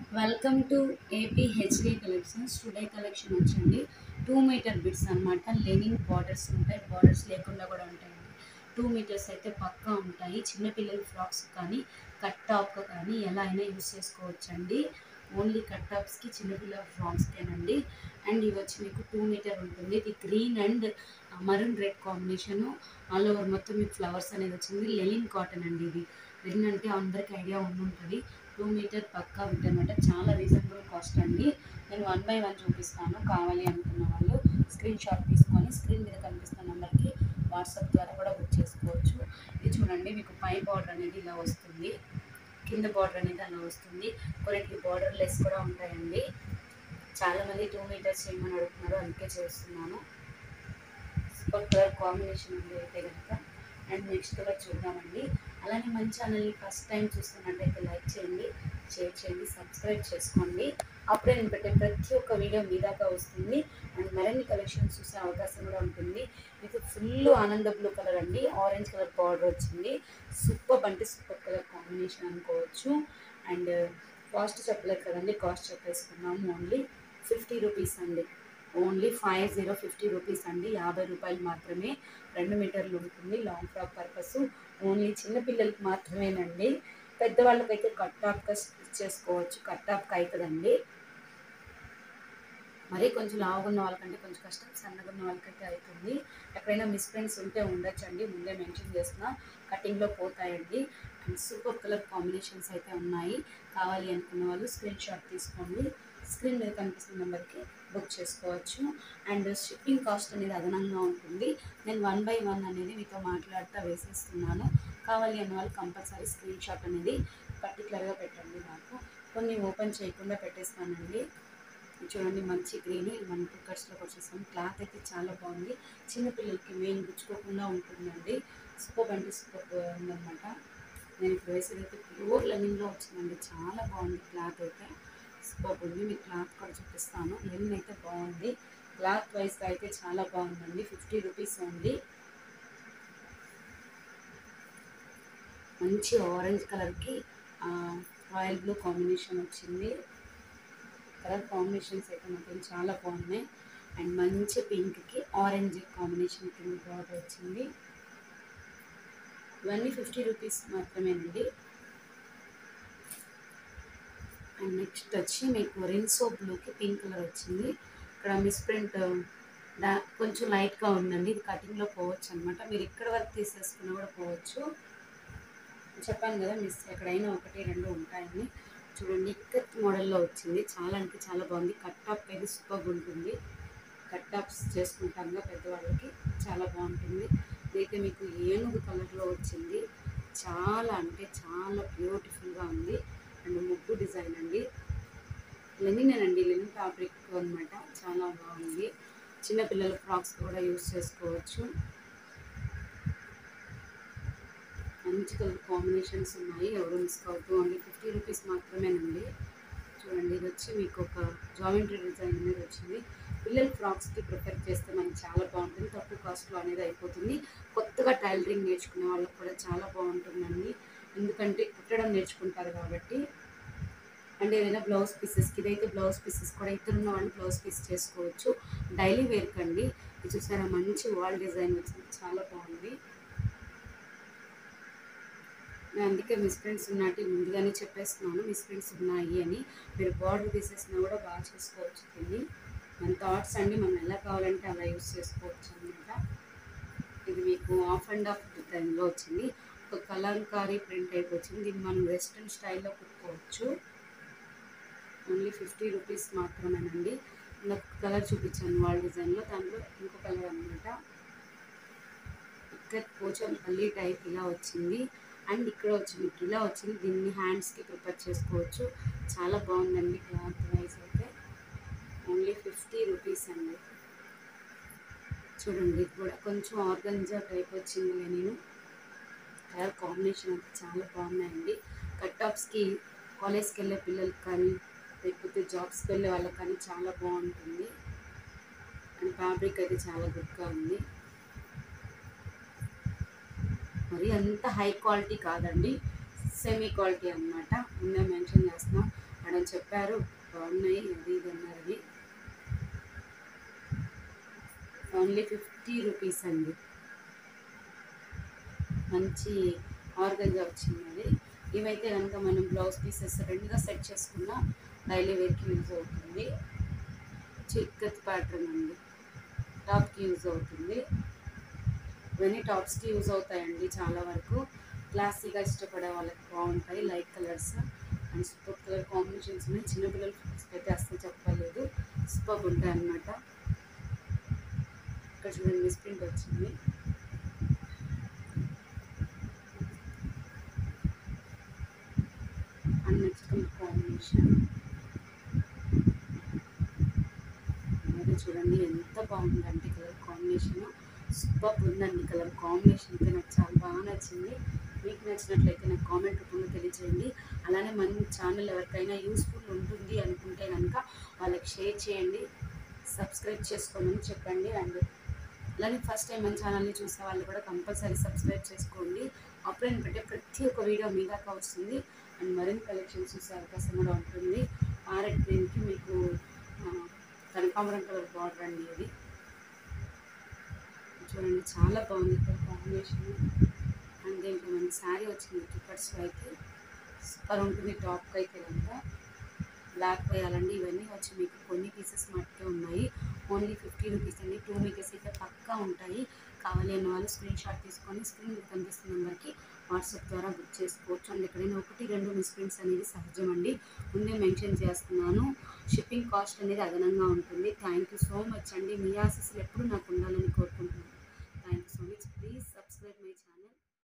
welcome to AP HD collections today collection వచ్చండి two meter bits అనమాట linen borders ఉంటాయి borders లేకుండా కూడా ఉంటాయండి టూ మీటర్స్ అయితే పక్కా ఉంటాయి చిన్నపిల్లల ఫ్రాక్స్ కానీ కట్ టాప్ కానీ ఎలా అయినా యూస్ చేసుకోవచ్చండి ఓన్లీ కట్ టాప్స్కి చిన్నపిల్లల ఫ్రాక్స్కేనండి అండ్ ఇవి వచ్చి మీకు టూ మీటర్ ఉంటుంది ఇది green and maroon red combination all over మొత్తం మీకు ఫ్లవర్స్ అనేది వచ్చింది లెనిన్ కాటన్ అండి ఇది లెనిన్ అంటే అందరికీ ఐడియా ఉండుంటుంది టూ మీటర్ పక్కా ఉంటుంది అనమాట చాలా రీజనబుల్ కాస్ట్ అండి నేను వన్ బై వన్ చూపిస్తాను కావాలి అనుకున్న వాళ్ళు స్క్రీన్ షాట్ తీసుకొని స్క్రీన్ మీద కనిపిస్తున్న నెంబర్కి వాట్సాప్ ద్వారా కూడా బుక్ చేసుకోవచ్చు ఇది చూడండి మీకు పై బార్డర్ అనేది ఇలా వస్తుంది కింద బార్డర్ అనేది అలా వస్తుంది కొన్నిటికి బార్డర్ లెస్ కూడా ఉంటాయండి చాలామంది టూ మీటర్స్ చేయమని అడుగుతున్నారు అందుకే చేస్తున్నాను సూపర్ కలర్ కాంబినేషన్ ఉంది అయితే కనుక అండ్ నెక్స్ట్ కలర్ చూద్దామండి అలానే మన ఛానల్ని ఫస్ట్ టైం చూస్తున్నట్టయితే లైక్ చేయండి షేర్ చేయండి సబ్స్క్రైబ్ చేసుకోండి అప్పుడే నేను పెట్టే ప్రతి ఒక్క వీడియో మీ దాకా వస్తుంది అండ్ మరిన్ని కలెక్షన్స్ చూసే అవకాశం కూడా ఉంటుంది మీకు ఫుల్ ఆనంద బ్లూ కలర్ అండి ఆరెంజ్ కలర్ బార్డర్ వచ్చింది సూపర్ అంటే సూపర్ కలర్ కాంబినేషన్ అనుకోవచ్చు అండ్ కాస్ట్ చెప్పలేదు కదండి కాస్ట్ చెప్పేసుకున్నాము ఓన్లీ ఫిఫ్టీ రూపీస్ అండి only five zero fifty rupees అండి యాభై రూపాయలు మాత్రమే రెండు మీటర్లు ఉంటుంది లాంగ్ ఫ్రాక్ పర్పస్ ఓన్లీ చిన్నపిల్లలకి మాత్రమేనండి పెద్దవాళ్ళకైతే కట్ టాప్గా స్టిచ్ చేసుకోవచ్చు కట్ టాప్కి అవుతుందండి మరీ కొంచెం లావుగా ఉన్న వాళ్ళకంటే కొంచెం కష్టం సన్నగా ఉన్న వాళ్ళకైతే అవుతుంది ఎక్కడైనా మిస్ప్రింట్స్ ఉంటే ఉండొచ్చండి ముందే మెన్షన్ చేస్తున్నా కటింగ్లో పోతాయండి అండ్ సూపర్ కలర్ కాంబినేషన్స్ అయితే ఉన్నాయి కావాలి అనుకున్న వాళ్ళు స్క్రీన్ షాట్ తీసుకోండి స్క్రీన్ మీద కనిపిస్తున్న నెంబర్కి బుక్ చేసుకోవచ్చు అండ్ షిప్పింగ్ కాస్ట్ అనేది అదనంగా ఉంటుంది నేను వన్ బై వన్ అనేది మీతో మాట్లాడుతూ వేసేస్తున్నాను కావాలి అన్న వాళ్ళు కంపల్సరీ స్క్రీన్ షాట్ అనేది పర్టికులర్గా పెట్టండి నాకు కొన్ని ఓపెన్ చేయకుండా పెట్టేస్తానండి చూడండి మంచి గ్రీన్ మన కుక్కర్స్లోకి వచ్చేసాం క్లాత్ అయితే చాలా బాగుంది చిన్నపిల్లలకి మెయిన్ గుచ్చుకోకుండా ఉంటుందండి సూపర్ అంటే సూపర్ ఉందన్నమాట నేను ఇప్పుడు వేసేది అయితే ప్యూర్ లెనిన్లో వచ్చిందండి చాలా బాగుంది క్లాత్ అయితే సూపర్ ఉంది మీకు క్లాత్ కూడా చూపిస్తాను లెనిన్ అయితే బాగుంది క్లాత్ వైజ్గా అయితే చాలా బాగుందండి ఫిఫ్టీ రూపీస్ ఉంది మంచి ఆరెంజ్ కలర్కి రాయల్ బ్లూ కాంబినేషన్ వచ్చింది కలర్ కాంబినేషన్స్ అయితే మాత్రం చాలా బాగున్నాయి అండ్ మంచి పింక్కి ఆరెంజ్ కాంబినేషన్ కింద బార్డర్ వచ్చింది ఇవన్నీ ఫిఫ్టీ రూపీస్ మాత్రమేనండి అండ్ నెక్స్ట్ వచ్చి మీకు రిన్సో బ్లూకి పింక్ కలర్ వచ్చింది ఇక్కడ మిస్ ప్రింట్ డా కొంచెం లైట్గా ఉందండి ఇది కటింగ్లో పోవచ్చు అనమాట మీరు ఇక్కడ వరకు తీసేసుకున్నా కూడా పోవచ్చు చెప్పాను కదా మిస్ ఎక్కడైనా ఒకటి రెండు ఉంటాయని చూడండి ఇక్కత్ మోడల్లో వచ్చింది చాలా అంటే చాలా బాగుంది కట్ టాప్ అయితే సూపర్గా ఉంటుంది కట్ టాప్స్ చేసుకుంటాం కదా పెద్దవాళ్ళకి చాలా బాగుంటుంది ఇదైతే మీకు ఏనుగు కలర్లో వచ్చింది చాలా అంటే చాలా బ్యూటిఫుల్గా ఉంది అండ్ ముగ్గు డిజైన్ అండి లెనిన్ అండి లెనిన్ ఫ్యాబ్రిక్ అనమాట చాలా బాగుంది చిన్నపిల్లల ఫ్రాక్స్ కూడా యూస్ చేసుకోవచ్చు మంచి కలర్ కాంబినేషన్స్ ఉన్నాయి ఎవరు మిస్ కావద్దు ఓన్లీ ఫిఫ్టీ రూపీస్ మాత్రమేనండి చూడండి ఇది వచ్చి మీకు ఒక జామెంట్రీ డిజైన్ అనేది వచ్చింది పిల్లల ఫ్రాక్స్కి ప్రిఫర్ చేస్తే మనకి చాలా బాగుంటుంది తక్కువ కాస్ట్లో అనేది అయిపోతుంది కొత్తగా టైలరింగ్ నేర్చుకునే వాళ్ళకి కూడా చాలా బాగుంటుందండి ఎందుకంటే కుట్టడం నేర్చుకుంటారు కాబట్టి అంటే ఏదైనా బ్లౌజ్ పీసెస్కి ఇదైతే బ్లౌజ్ పీసెస్ కూడా ఇద్దరు ఉన్న వాళ్ళు బ్లౌజ్ పీస్ చేసుకోవచ్చు డైలీ వేర్కి అండి ఇది చూసారా మంచి వాల్ డిజైన్ వచ్చింది చాలా బాగుంది నేను అందుకే మిస్ ప్రింట్స్ ఉన్నట్టు ముందుగానే చెప్పేస్తున్నాను మిస్ ప్రింట్స్ ఉన్నాయి అని మీరు బార్డర్ తీసేసినా కూడా బాగా చేసుకోవచ్చు దీన్ని మన థాట్స్ అండి మనం ఎలా కావాలంటే అలా యూస్ చేసుకోవచ్చు అనమాట ఇది మీకు ఆఫ్ అండ్ ఆఫ్ డిజైన్లో వచ్చింది ఒక కలంకారీ ప్రింట్ టైప్ వచ్చింది దీన్ని మనం వెస్ట్రన్ స్టైల్లో కుట్టుకోవచ్చు ఓన్లీ ఫిఫ్టీ రూపీస్ మాత్రమేనండి నాకు కలర్ చూపించాను వాళ్ళ డిజైన్లో దాంట్లో ఇంకో కలర్ అనమాట ఇక్కడ కొంచెం పల్లి టైప్ ఇలా వచ్చింది అండ్ ఇక్కడ వచ్చింది ఇలా వచ్చింది దీన్ని హ్యాండ్స్కి ప్రిపేర్ చేసుకోవచ్చు చాలా బాగుందండి క్లాత్ వైజ్ అయితే ఓన్లీ ఫిఫ్టీ రూపీస్ అండి చూడండి ఇది కూడా కొంచెం ఆర్గంజా టైప్ వచ్చింది నేను కలర్ కాంబినేషన్ అయితే చాలా బాగున్నాయండి కట్ టాప్స్కి కాలేజ్కి వెళ్ళే పిల్లలకి కానీ లేకపోతే జాబ్స్కి వెళ్ళే వాళ్ళకి కానీ చాలా బాగుంటుంది అండ్ ఫ్యాబ్రిక్ అయితే చాలా గుడ్గా ఉంది మరి అంత హై క్వాలిటీ కాదండి సెమీ క్వాలిటీ అనమాట ముందే మెన్షన్ చేస్తున్నాం అండ్ చెప్పారు బాగున్నాయి అది ఇది అన్నారని ఓన్లీ ఫిఫ్టీ రూపీస్ అండి మంచి ఆర్గన్గా వచ్చింది అది ఇవైతే కనుక మనం బ్లౌజ్ పీసెస్ రెండుగా సెట్ చేసుకున్న డైలీ వేర్కి యూజ్ అవుతుంది చిక్కత్ ప్యాటర్న్ అండి టాప్కి యూజ్ అవుతుంది ఇవన్నీ టాప్స్కి యూజ్ అవుతాయండి చాలా వరకు క్లాసీగా ఇష్టపడే వాళ్ళకి బాగుంటాయి light colours and super colour combinations ఉన్నాయి చిన్నపిల్లల ఫిక్స్ అయితే అస్సలు చెప్పలేదు సూపర్ ఉంటాయి అన్నమాట ఇక్కడ చూడండి మిస్ ప్రింట్ వచ్చింది అండ్ నెక్స్ట్ కలర్ కాంబినేషన్ అది చూడండి ఎంత బాగుందంటే కలర్ కాంబినేషన్ సూపర్ ఉందండి కలర్ కాంబినేషన్ అయితే నాకు చాలా బాగా నచ్చింది మీకు నచ్చినట్లయితే నాకు కామెంట్ రూపంలో తెలియజేయండి అలానే మన ఛానల్ ఎవరికైనా యూస్ఫుల్ ఉంటుంది అనుకుంటే కనుక వాళ్ళకి షేర్ చేయండి సబ్స్క్రైబ్ చేసుకోమని చెప్పండి అండ్ అలానే ఫస్ట్ టైం మన ఛానల్ని చూసిన వాళ్ళు కూడా కంపల్సరీ సబ్స్క్రైబ్ చేసుకోండి అప్పుడే నేను పెట్టే ప్రతి ఒక్క వీడియో మీ దాకా వస్తుంది అండ్ మరిన్ని కలెక్షన్స్ చూసే అవకాశం కూడా ఉంటుంది ఆరెడ్ గ్రీన్కి మీకు ఆ, కనకాంబరం కలర్ బార్డర్ అండి ఇది చూడండి చాలా బాగుంది ఇక్కడ కాంబినేషన్ అండ్ దీంట్లో మనకి శారీ వచ్చింది టికెట్స్లో అయితే సూపర్ ఉంటుంది టాప్కి అయితే కనుక బ్లాక్ వేయాలండి ఇవన్నీ వచ్చి మీకు కొన్ని పీసెస్ మట్టుకే ఉన్నాయి ఓన్లీ ఫిఫ్టీ రూపీస్ అండి టూ మీటర్స్ అయితే పక్కా ఉంటాయి కావాలి అన్న వాళ్ళు స్క్రీన్ షాట్ తీసుకొని స్క్రీన్ మీద కనిపిస్తున్న నెంబర్కి వాట్సాప్ ద్వారా బుక్ చేసుకోవచ్చు అండ్ ఎక్కడైనా ఒకటి రెండు మిస్ప్రింట్స్ అనేది సహజం అండి ముందే మెన్షన్ చేస్తున్నాను షిప్పింగ్ కాస్ట్ అనేది అదనంగా ఉంటుంది థ్యాంక్ యూ సో మచ్ అండి మీ ఆశీస్సులు ఎప్పుడు నాకు ఉండాలని కోరుకుంటున్నాను thank you so much please subscribe my channel